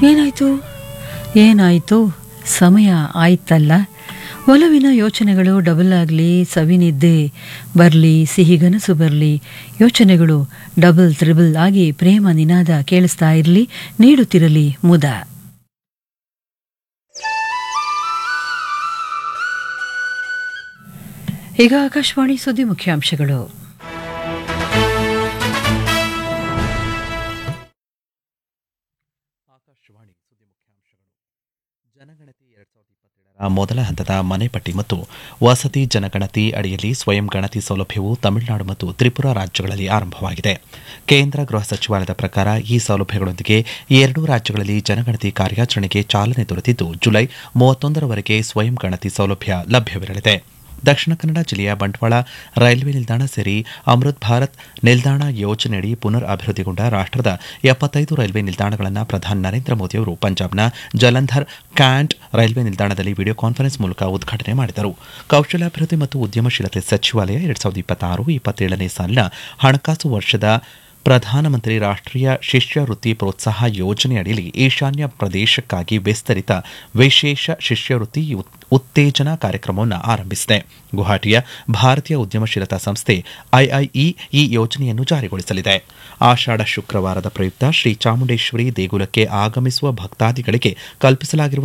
ಏನಾಯಿತು ಏನಾಯಿತು ಸಮಯ ಆಯ್ತಲ್ಲ ಒಲವಿನ ಯೋಚನೆಗಳು ಡಬಲ್ ಆಗಲಿ ಸವಿನಿದ್ದೆ ಬರಲಿ ಸಿಹಿಗನಸು ಬರಲಿ ಯೋಚನೆಗಳು ಡಬಲ್ ತ್ರಿಬಲ್ ಆಗಿ ಪ್ರೇಮ ನಿನಾದ ಕೇಳಿಸ್ತಾ ಇರಲಿ ನೀಡುತ್ತಿರಲಿ ಮುದ ಈಗ ಆಕಾಶವಾಣಿ ಸುದ್ದಿ ಮುಖ್ಯಾಂಶಗಳು ಆಕಾಶವಾಣಿ ಸುದ್ದಿ ಮುಖ್ಯಾಂಶಗಳು ಜನಗಣತಿ ಎರಡ್ ಸಾವಿರದ ಇಪ್ಪತ್ತೇಳರ ಮೊದಲ ಹಂತದ ಮನೆ ಪಟ್ಟಿ ಮತ್ತು ವಸತಿ ಜನಗಣತಿ ಅಡಿಯಲ್ಲಿ ಸ್ವಯಂ ಗಣತಿ ಸೌಲಭ್ಯವು ತಮಿಳುನಾಡು ಮತ್ತು ತ್ರಿಪುರಾ ರಾಜ್ಯಗಳಲ್ಲಿ ಆರಂಭವಾಗಿದೆ ಕೇಂದ್ರ ಗೃಹ ಸಚಿವಾಲಯದ ಪ್ರಕಾರ ಈ ಸೌಲಭ್ಯಗಳೊಂದಿಗೆ ಎರಡೂ ರಾಜ್ಯಗಳಲ್ಲಿ ಜನಗಣತಿ ಕಾರ್ಯಾಚರಣೆಗೆ ಚಾಲನೆ ದೊರೆತಿದ್ದು ಜುಲೈ ಮೂವತ್ತೊಂದರವರೆಗೆ ಸ್ವಯಂ ಗಣತಿ ಸೌಲಭ್ಯ ಲಭ್ಯವಿರಲಿದೆ ದಕ್ಷಿಣ ಕನ್ನಡ ಜಿಲ್ಲೆಯ ಬಂಟ್ವಾಳ ರೈಲ್ವೆ ನಿಲ್ದಾಣ ಸೇರಿ ಅಮೃತ್ ಭಾರತ್ ನಿಲ್ದಾಣ ಯೋಜನೆಯಡಿ ಪುನರ್ ಅಭಿವೃದ್ಧಿಗೊಂಡ ರಾಷ್ಟದ ಎಪ್ಪತ್ತೈದು ರೈಲ್ವೆ ನಿಲ್ದಾಣಗಳನ್ನು ಪ್ರಧಾನಿ ನರೇಂದ್ರ ಮೋದಿಯವರು ಪಂಜಾಬ್ನ ಜಲಂಧರ್ ಕ್ಯಾಂಟ್ ರೈಲ್ವೆ ನಿಲ್ದಾಣದಲ್ಲಿ ವಿಡಿಯೋ ಕಾನ್ಫರೆನ್ಸ್ ಮೂಲಕ ಉದ್ಘಾಟನೆ ಮಾಡಿದರು ಕೌಶಲ್ಯಾಭಿವೃದ್ಧಿ ಮತ್ತು ಉದ್ಯಮಶೀಲತೆ ಸಚಿವಾಲಯ ಎರಡ್ ಸಾವಿರದ ಇಪ್ಪತ್ತಾರು ಇಪ್ಪತ್ತೇಳನೇ ಸಾಲಿನ ಹಣಕಾಸು ವರ್ಷದ ಪ್ರಧಾನಮಂತ್ರಿ ರಾಷ್ಟ್ರೀಯ ಶಿಷ್ಯವೃತ್ತಿ ಪ್ರೋತ್ಸಾಹ ಯೋಜನೆಯಡಿಯಲ್ಲಿ ಈಶಾನ್ಯ ಪ್ರದೇಶಕ್ಕಾಗಿ ವಿಸ್ತರಿತ ವಿಶೇಷ ಶಿಷ್ಯವೃತ್ತಿ ಉತ್- ಉತ್ತೇಜನ ಕಾರ್ಯಕ್ರಮವನ್ನು ಆರಂಭಿಸಿದೆ ಗುವಾಹಟಿಯ ಭಾರತೀಯ ಉದ್ಯಮಶೀಲತಾ ಸಂಸ್ಥೆ ಐಐಇ ಈ ಯೋಜನೆಯನ್ನು ಜಾರಿಗೊಳಿಸಲಿದೆ ಆಷಾಢ ಶುಕ್ರವಾರದ ಪ್ರಯುಕ್ತ ಶ್ರೀ ಚಾಮುಂಡೇಶ್ವರಿ ದೇಗುಲಕ್ಕೆ ಆಗಮಿಸುವ ಭಕ್ತಾದಿಗಳಿಗೆ ಕಲ್ಪಿಸಲಾಗಿರುವ